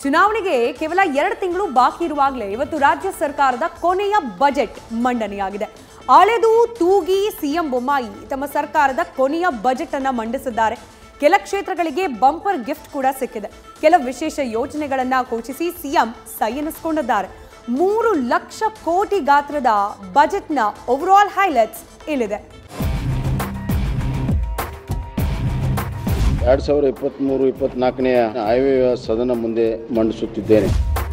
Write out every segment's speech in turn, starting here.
ಚುನಾವಣೆಗೆ ಕೇವಲ ಎರಡು ತಿಂಗಳು ಬಾಕಿ ಇರುವಾಗಲೇ ಇವತ್ತು ರಾಜ್ಯ ಸರ್ಕಾರದ ಕೊನೆಯ ಬಜೆಟ್ ಮಂಡನೆಯಾಗಿದೆ ಅಳೆದು ತೂಗಿ ಸಿಎಂ ಬೊಮ್ಮಾಯಿ ತಮ್ಮ ಸರ್ಕಾರದ ಕೊನೆಯ ಬಜೆಟ್ ಅನ್ನ ಮಂಡಿಸಿದ್ದಾರೆ ಕೆಲ ಕ್ಷೇತ್ರಗಳಿಗೆ ಬಂಪರ್ ಗಿಫ್ಟ್ ಕೂಡ ಸಿಕ್ಕಿದೆ ಕೆಲ ವಿಶೇಷ ಯೋಜನೆಗಳನ್ನ ಘೋಷಿಸಿ ಸಿಎಂ ಸೈ ಎನಿಸ್ಕೊಂಡಿದ್ದಾರೆ ಮೂರು ಲಕ್ಷ ಕೋಟಿ ಗಾತ್ರದ ಬಜೆಟ್ನ ಓವರಾಲ್ ಹೈಲೈಟ್ಸ್ ಇಲ್ಲಿದೆ ಎರಡು ಸಾವಿರ ಇಪ್ಪತ್ತ್ಮೂರು ಇಪ್ಪತ್ನಾಲ್ಕನೆಯ ಆಯವ್ಯಯ ಸದನ ಮುಂದೆ ಮಂಡಿಸುತ್ತಿದ್ದೇನೆ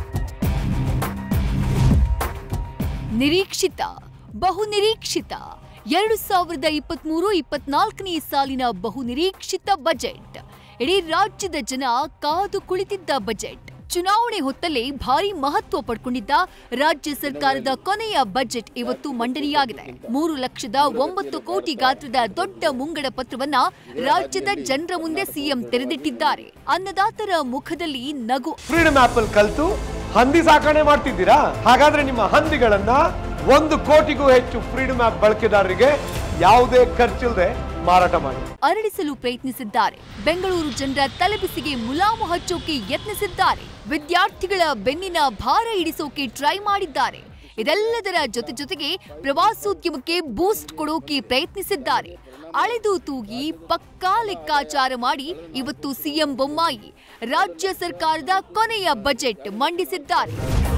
ನಿರೀಕ್ಷಿತ ಬಹು ನಿರೀಕ್ಷಿತ ಎರಡು ಸಾವಿರದ ಇಪ್ಪತ್ಮೂರು ಇಪ್ಪತ್ನಾಲ್ಕನೇ ಸಾಲಿನ ಬಹು ನಿರೀಕ್ಷಿತ ಬಜೆಟ್ ಇಡೀ ರಾಜ್ಯದ ಜನ ಕಾದು ಕುಳಿತಿದ್ದ ಬಜೆಟ್ ಚುನಾವಣೆ ಹೊತ್ತಲ್ಲೇ ಭಾರಿ ಮಹತ್ವ ಪಡ್ಕೊಂಡಿದ್ದ ರಾಜ್ಯ ಸರ್ಕಾರದ ಕೊನೆಯ ಬಜೆಟ್ ಇವತ್ತು ಮಂಡನೆಯಾಗಿದೆ ಮೂರು ಲಕ್ಷದ ಒಂಬತ್ತು ಕೋಟಿ ಗಾತ್ರದ ದೊಡ್ಡ ಮುಂಗಡ ಪತ್ರವನ್ನ ರಾಜ್ಯದ ಜನರ ಮುಂದೆ ಸಿಎಂ ತೆರೆದಿಟ್ಟಿದ್ದಾರೆ ಅನ್ನದಾತರ ಮುಖದಲ್ಲಿ ನಗು ಫ್ರೀಡಮ್ ಆಪ್ ಅಲ್ಲಿ ಕಲ್ತು ಹಂದಿ ಸಾಕಣೆ ಮಾಡ್ತಿದ್ದೀರಾ ಹಾಗಾದ್ರೆ ನಿಮ್ಮ ಹಂದಿಗಳನ್ನ ಒಂದು ಕೋಟಿಗೂ ಹೆಚ್ಚು ಫ್ರೀಡಮ್ ಆಪ್ ಬಳಕೆದಾರರಿಗೆ ಯಾವುದೇ ಖರ್ಚಿಲ್ಲದೆ ಮಾರಾಟ ಮಾಡಿ ಅರಳಿಸಲು ಪ್ರಯತ್ನಿಸಿದ್ದಾರೆ ಬೆಂಗಳೂರು ಜನರ ತಲೆಬಿಸಿಗೆ ಮುಲಾಮು ಹಚ್ಚೋಕೆ ಯತ್ನಿಸಿದ್ದಾರೆ ವಿದ್ಯಾರ್ಥಿಗಳ ಬೆನ್ನಿನ ಭಾರ ಇಡಿಸೋಕೆ ಟ್ರೈ ಮಾಡಿದ್ದಾರೆ ಇದೆಲ್ಲದರ ಜೊತೆ ಜೊತೆಗೆ ಪ್ರವಾಸೋದ್ಯಮಕ್ಕೆ ಬೂಸ್ಟ್ ಕೊಡೋಕೆ ಪ್ರಯತ್ನಿಸಿದ್ದಾರೆ ಅಳೆದು ತೂಗಿ ಪಕ್ಕಾ ಲೆಕ್ಕಾಚಾರ ಮಾಡಿ ಇವತ್ತು ಸಿಎಂ ಬೊಮ್ಮಾಯಿ ರಾಜ್ಯ ಸರ್ಕಾರದ ಕೊನೆಯ ಬಜೆಟ್ ಮಂಡಿಸಿದ್ದಾರೆ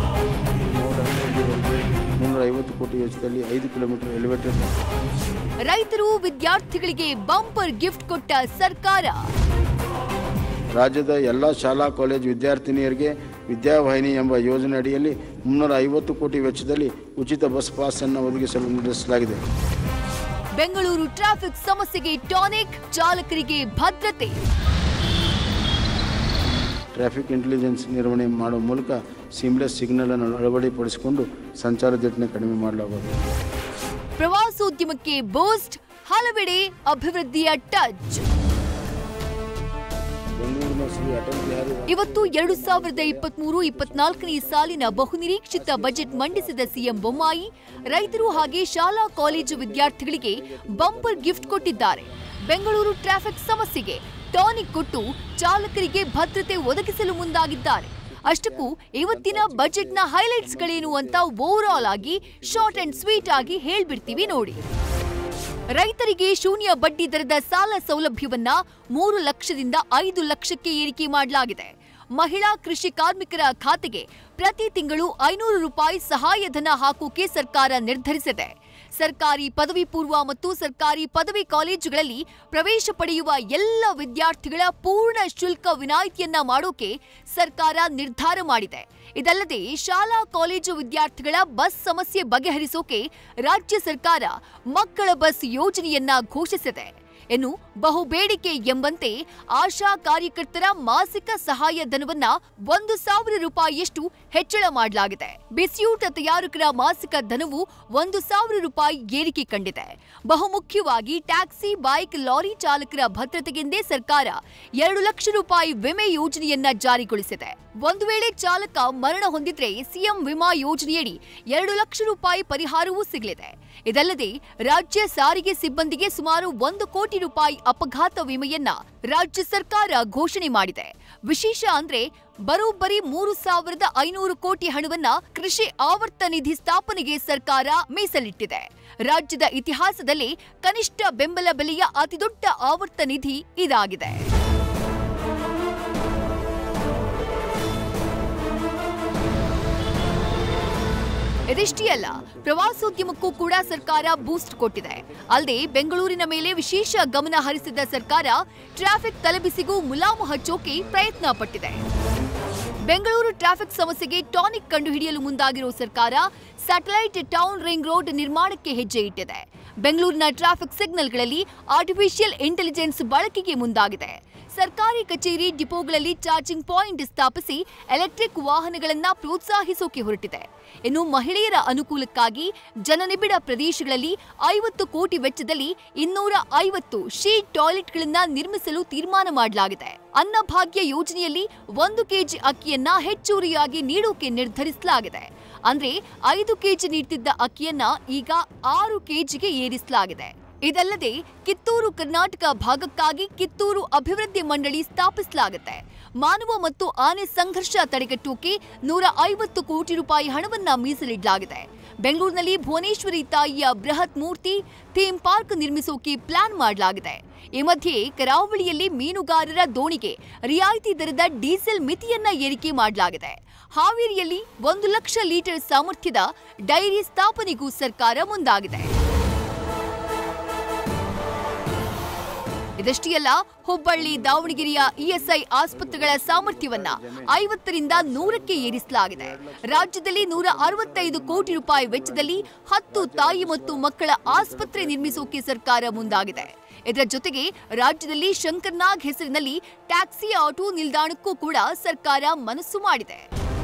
ಮುನ್ನೂರ ಐವತ್ತು ಕೋಟಿ ವೆಚ್ಚದಲ್ಲಿ ಐದು ಕಿಲೋಮೀಟರ್ ಎಲಿವೇಟರ್ ರೈತರು ವಿದ್ಯಾರ್ಥಿಗಳಿಗೆ ಬಂಪರ್ ಗಿಫ್ಟ್ ಕೊಟ್ಟ ಸರ್ಕಾರ ರಾಜ್ಯದ ಎಲ್ಲ ಶಾಲಾ ಕಾಲೇಜು ವಿದ್ಯಾರ್ಥಿನಿಯರಿಗೆ ವಿದ್ಯಾವಾಹಿನಿ ಎಂಬ ಯೋಜನೆ ಅಡಿಯಲ್ಲಿ ಮುನ್ನೂರ ಐವತ್ತು ಕೋಟಿ ವೆಚ್ಚದಲ್ಲಿ ಉಚಿತ ಬಸ್ ಪಾಸ್ ಅನ್ನು ಒದಗಿಸಲು ನಿರ್ಧರಿಸಲಾಗಿದೆ ಬೆಂಗಳೂರು ಟ್ರಾಫಿಕ್ ಸಮಸ್ಯೆಗೆ ಟಾನಿಕ್ ಚಾಲಕರಿಗೆ ಭದ್ರತೆ ಟ್ರಾಫಿಕ್ ಇಂಟೆಲಿಜೆನ್ಸ್ ನಿರ್ವಹಣೆ ಮಾಡುವ ಮೂಲಕ ಸೀಮ್ಲೆಸ್ ಸಿಗ್ನಲ್ ಅನ್ನು ಅಳವಡಿಪಡಿಸಿಕೊಂಡು ಸಂಚಾರ ದಟ್ಟಣೆ ಕಡಿಮೆ ಮಾಡಲಾಗುವುದು ಪ್ರವಾಸೋದ್ಯಮಕ್ಕೆ ಬೂಸ್ಟ್ ಹಲವೆಡೆ ಅಭಿವೃದ್ಧಿಯ ಟಚ್ ಬೆಂಗಳೂರಿನ ಶ್ರೀ ಅಟಲ್ ಬಿಹಾರಿ ಇವತ್ತು ಎರಡು ಸಾವಿರದ ಇಪ್ಪತ್ಮೂರು ಇಪ್ಪತ್ನಾಲ್ಕನೇ ಸಾಲಿನ ಬಹುನಿರೀಕ್ಷಿತ ಬಜೆಟ್ ಮಂಡಿಸಿದ ಸಿಎಂ ಬೊಮ್ಮಾಯಿ ರೈತರು ಹಾಗೆ ಶಾಲಾ ಕಾಲೇಜು ವಿದ್ಯಾರ್ಥಿಗಳಿಗೆ ಬಂಪರ್ ಗಿಫ್ಟ್ ಕೊಟ್ಟಿದ್ದಾರೆ ಬೆಂಗಳೂರು ಟ್ರಾಫಿಕ್ ಸಮಸ್ಯೆಗೆ ಟಾನಿಕ್ ಕೊಟ್ಟು ಚಾಲಕರಿಗೆ ಭದ್ರತೆ ಒದಗಿಸಲು ಮುಂದಾಗಿದ್ದಾರೆ ಅಷ್ಟಕ್ಕೂ ಇವತ್ತಿನ ಬಜೆಟ್ನ ಹೈಲೈಟ್ಸ್ಗಳೇನು ಅಂತ ಓವರ್ ಆಲ್ ಆಗಿ ಶಾರ್ಟ್ ಅಂಡ್ ಸ್ವೀಟ್ ಆಗಿ ಹೇಳ್ಬಿಡ್ತೀವಿ ನೋಡಿ ರೈತರಿಗೆ ಶೂನ್ಯ ಬಡ್ಡಿ ದರದ ಸಾಲ ಸೌಲಭ್ಯವನ್ನ ಮೂರು ಲಕ್ಷದಿಂದ ಐದು ಲಕ್ಷಕ್ಕೆ ಏರಿಕೆ ಮಾಡಲಾಗಿದೆ ಮಹಿಳಾ ಕೃಷಿ ಕಾರ್ಮಿಕರ ಖಾತೆಗೆ ಪ್ರತಿ ತಿಂಗಳು ಐನೂರು ರೂಪಾಯಿ ಸಹಾಯಧನ ಹಾಕೋಕೆ ಸರ್ಕಾರ ನಿರ್ಧರಿಸಿದೆ ಸರ್ಕಾರಿ ಪದವಿ ಪೂರ್ವ ಮತ್ತು ಸರ್ಕಾರಿ ಪದವಿ ಕಾಲೇಜುಗಳಲ್ಲಿ ಪ್ರವೇಶ ಪಡೆಯುವ ಎಲ್ಲ ವಿದ್ಯಾರ್ಥಿಗಳ ಪೂರ್ಣ ಶುಲ್ಕ ವಿನಾಯಿತಿಯನ್ನ ಮಾಡೋಕೆ ಸರ್ಕಾರ ನಿರ್ಧಾರ ಮಾಡಿದೆ ಇದಲ್ಲದೆ ಶಾಲಾ ಕಾಲೇಜು ವಿದ್ಯಾರ್ಥಿಗಳ ಬಸ್ ಸಮಸ್ಯೆ ಬಗೆಹರಿಸೋಕೆ ರಾಜ್ಯ ಸರ್ಕಾರ ಮಕ್ಕಳ ಬಸ್ ಯೋಜನೆಯನ್ನ ಘೋಷಿಸಿದೆ ಇನ್ನು ಬಹು ಬೇಡಿಕೆ ಎಂಬಂತೆ ಆಶಾ ಕಾರ್ಯಕರ್ತರ ಮಾಸಿಕ ಸಹಾಯಧನವನ್ನ ಒಂದು ಸಾವಿರ ರೂಪಾಯಿಯಷ್ಟು ಹೆಚ್ಚಳ ಮಾಡಲಾಗಿದೆ ಬಿಸಿಯೂಟ ತಯಾರಕರ ಮಾಸಿಕ ಧನವು ಒಂದು ಸಾವಿರ ರೂಪಾಯಿ ಏರಿಕೆ ಕಂಡಿದೆ ಬಹುಮುಖ್ಯವಾಗಿ ಟ್ಯಾಕ್ಸಿ ಬೈಕ್ ಲಾರಿ ಚಾಲಕರ ಭದ್ರತೆಗೆಂದೇ ಸರ್ಕಾರ ಎರಡು ಲಕ್ಷ ರೂಪಾಯಿ ವಿಮೆ ಯೋಜನೆಯನ್ನ ಜಾರಿಗೊಳಿಸಿದೆ ಒಂದು ವೇಳೆ ಚಾಲಕ ಮರಣ ಹೊಂದಿದ್ರೆ ಸಿಎಂ ವಿಮಾ ಯೋಜನೆಯಡಿ ಎರಡು ಲಕ್ಷ ರೂಪಾಯಿ ಪರಿಹಾರವೂ ಸಿಗಲಿದೆ ಇದಲ್ಲದೆ ರಾಜ್ಯ ಸಾರಿಗೆ ಸಿಬ್ಬಂದಿಗೆ ಸುಮಾರು ಒಂದು ಕೋಟಿ ರೂಪಾಯಿ ಅಪಘಾತ ವಿಮೆಯನ್ನ ರಾಜ್ಯ ಸರ್ಕಾರ ಘೋಷಣೆ ಮಾಡಿದೆ ವಿಶೇಷ ಅಂದ್ರೆ ಬರೋಬ್ಬರಿ ಮೂರು ಸಾವಿರದ ಐನೂರು ಕೋಟಿ ಹಣವನ್ನ ಕೃಷಿ ಆವರ್ತ ನಿಧಿ ಸ್ಥಾಪನೆಗೆ ಸರ್ಕಾರ ಮೀಸಲಿಟ್ಟಿದೆ ರಾಜ್ಯದ ಇತಿಹಾಸದಲ್ಲಿ ಕನಿಷ್ಠ ಬೆಂಬಲ ಬೆಲೆಯ ಅತಿದೊಡ್ಡ ಆವರ್ತ ನಿಧಿ ಇದಾಗಿದೆ ಇದಿಷ್ಟೇ ಅಲ್ಲ ಪ್ರವಾಸೋದ್ಯಮಕ್ಕೂ ಕೂಡ ಸರ್ಕಾರ ಬೂಸ್ಟ್ ಕೊಟ್ಟಿದೆ ಅಲ್ಲದೆ ಬೆಂಗಳೂರಿನ ಮೇಲೆ ವಿಶೇಷ ಗಮನ ಹರಿಸಿದ ಸರ್ಕಾರ ಟ್ರಾಫಿಕ್ ತಲೆಬಿಸಿಗೂ ಮುಲಾಮು ಹಚ್ಚೋಕೆ ಪ್ರಯತ್ನ ಪಟ್ಟಿದೆ ಬೆಂಗಳೂರು ಟ್ರಾಫಿಕ್ ಸಮಸ್ಯೆಗೆ ಟಾನಿಕ್ ಕಂಡುಹಿಡಿಯಲು ಮುಂದಾಗಿರೋ ಸರ್ಕಾರ ಸ್ಯಾಟಲೈಟ್ ಟೌನ್ ರಿಂಗ್ ರೋಡ್ ನಿರ್ಮಾಣಕ್ಕೆ ಹೆಜ್ಜೆ ಇಟ್ಟಿದೆ ಬೆಂಗಳೂರಿನ ಟ್ರಾಫಿಕ್ ಸಿಗ್ನಲ್ಗಳಲ್ಲಿ ಆರ್ಟಿಫಿಷಿಯಲ್ ಇಂಟೆಲಿಜೆನ್ಸ್ ಬಳಕೆಗೆ ಮುಂದಾಗಿದೆ ಸರ್ಕಾರಿ ಕಚೇರಿ ಡಿಪೋಗಳಲ್ಲಿ ಚಾರ್ಜಿಂಗ್ ಪಾಯಿಂಟ್ ಸ್ಥಾಪಿಸಿ ಎಲೆಕ್ಟ್ರಿಕ್ ವಾಹನಗಳನ್ನ ಪ್ರೋತ್ಸಾಹಿಸೋಕೆ ಹೊರಟಿದೆ ಇನ್ನು ಮಹಿಳೆಯರ ಅನುಕೂಲಕ್ಕಾಗಿ ಜನನಿಬಿಡ ಪ್ರದೇಶಗಳಲ್ಲಿ ಐವತ್ತು ಕೋಟಿ ವೆಚ್ಚದಲ್ಲಿ ಇನ್ನೂರ ಐವತ್ತು ಶೀಟ್ ಟಾಯ್ಲೆಟ್ಗಳನ್ನ ನಿರ್ಮಿಸಲು ತೀರ್ಮಾನ ಮಾಡಲಾಗಿದೆ ಅನ್ನಭಾಗ್ಯ ಯೋಜನೆಯಲ್ಲಿ ಒಂದು ಕೆಜಿ ಅಕ್ಕಿಯನ್ನ ಹೆಚ್ಚುವರಿಯಾಗಿ ನೀಡೋಕೆ ನಿರ್ಧರಿಸಲಾಗಿದೆ ಅಂದ್ರೆ ಐದು ಕೆಜಿ ನೀಡ್ತಿದ್ದ ಅಕ್ಕಿಯನ್ನ ಈಗ ಆರು ಕೆಜಿಗೆ ಏರಿಸಲಾಗಿದೆ ಇದಲ್ಲದೆ ಕಿತ್ತೂರು ಕರ್ನಾಟಕ ಭಾಗಕ್ಕಾಗಿ ಕಿತ್ತೂರು ಅಭಿವೃದ್ಧಿ ಮಂಡಳಿ ಸ್ಥಾಪಿಸಲಾಗುತ್ತೆ ಮಾನವ ಮತ್ತು ಆನೆ ಸಂಘರ್ಷ ತಡೆಗಟ್ಟೋಕೆ ನೂರ ಐವತ್ತು ಕೋಟಿ ರೂಪಾಯಿ ಹಣವನ್ನ ಮೀಸಲಿಡಲಾಗಿದೆ ಬೆಂಗಳೂರಿನಲ್ಲಿ ಭುವನೇಶ್ವರಿ ತಾಯಿಯ ಬೃಹತ್ ಮೂರ್ತಿ ಥೀಮ್ ಪಾರ್ಕ್ ನಿರ್ಮಿಸೋಕೆ ಪ್ಲಾನ್ ಮಾಡಲಾಗಿದೆ ಈ ಮಧ್ಯೆ ಕರಾವಳಿಯಲ್ಲಿ ಮೀನುಗಾರರ ದೋಣಿಗೆ ರಿಯಾಯಿತಿ ದರದ ಡೀಸೆಲ್ ಮಿತಿಯನ್ನ ಏರಿಕೆ ಮಾಡಲಾಗಿದೆ ಹಾವೇರಿಯಲ್ಲಿ ಒಂದು ಲಕ್ಷ ಲೀಟರ್ ಸಾಮರ್ಥ್ಯದ ಡೈರಿ ಸ್ಥಾಪನೆಗೂ ಸರ್ಕಾರ ಮುಂದಾಗಿದೆ ಇದಷ್ಟೇ ಅಲ್ಲ ಹುಬ್ಬಳ್ಳಿ ದಾವಣಗೆರೆಯ ಇಎಸ್ಐ ಆಸ್ಪತ್ರೆಗಳ ಸಾಮರ್ಥ್ಯವನ್ನ ಐವತ್ತರಿಂದ ನೂರಕ್ಕೆ ಏರಿಸಲಾಗಿದೆ ರಾಜ್ಯದಲ್ಲಿ ನೂರ ಅರವತ್ತೈದು ಕೋಟಿ ರೂಪಾಯಿ ವೆಚ್ಚದಲ್ಲಿ ಹತ್ತು ತಾಯಿ ಮತ್ತು ಮಕ್ಕಳ ಆಸ್ಪತ್ರೆ ನಿರ್ಮಿಸೋಕೆ ಸರ್ಕಾರ ಮುಂದಾಗಿದೆ ಇದರ ಜೊತೆಗೆ ರಾಜ್ಯದಲ್ಲಿ ಶಂಕರ್ನಾಗ್ ಹೆಸರಿನಲ್ಲಿ ಟ್ಯಾಕ್ಸಿ ಆಟೋ ನಿಲ್ದಾಣಕ್ಕೂ ಕೂಡ ಸರ್ಕಾರ ಮನಸ್ಸು ಮಾಡಿದೆ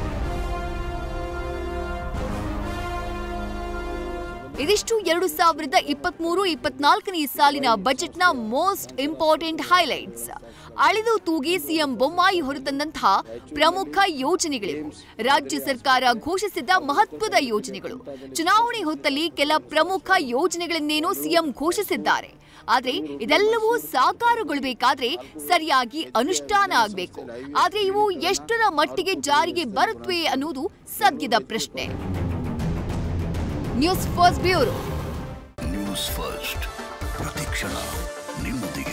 ಇದಿಷ್ಟು ಎರಡು ಸಾವಿರದ ಇಪ್ಪತ್ಮೂರು ಇಪ್ಪತ್ನಾಲ್ಕನೇ ಸಾಲಿನ ಬಜೆಟ್ನ ಮೋಸ್ಟ್ ಇಂಪಾರ್ಟೆಂಟ್ ಹೈಲೈಟ್ಸ್ ಅಳೆದು ತೂಗಿ ಸಿಎಂ ಬೊಮ್ಮಾಯಿ ಹೊರತಂದಂತಹ ಪ್ರಮುಖ ಯೋಜನೆಗಳಿವು ರಾಜ್ಯ ಸರ್ಕಾರ ಘೋಷಿಸಿದ ಮಹತ್ವದ ಯೋಜನೆಗಳು ಚುನಾವಣೆ ಹೊತ್ತಲ್ಲಿ ಕೆಲ ಪ್ರಮುಖ ಯೋಜನೆಗಳನ್ನೇನೋ ಸಿಎಂ ಘೋಷಿಸಿದ್ದಾರೆ ಆದ್ರೆ ಇದೆಲ್ಲವೂ ಸಾಕಾರಗೊಳ್ಳಬೇಕಾದ್ರೆ ಸರಿಯಾಗಿ ಅನುಷ್ಠಾನ ಆಗಬೇಕು ಆದ್ರೆ ಇವು ಎಷ್ಟರ ಮಟ್ಟಿಗೆ ಜಾರಿಗೆ ಬರುತ್ತವೆ ಅನ್ನೋದು ಸದ್ಯದ ಪ್ರಶ್ನೆ news first bureau news first ಪ್ರತಿಕ್ಷಣ ನಿಮ್ಮೊಂದಿಗೆ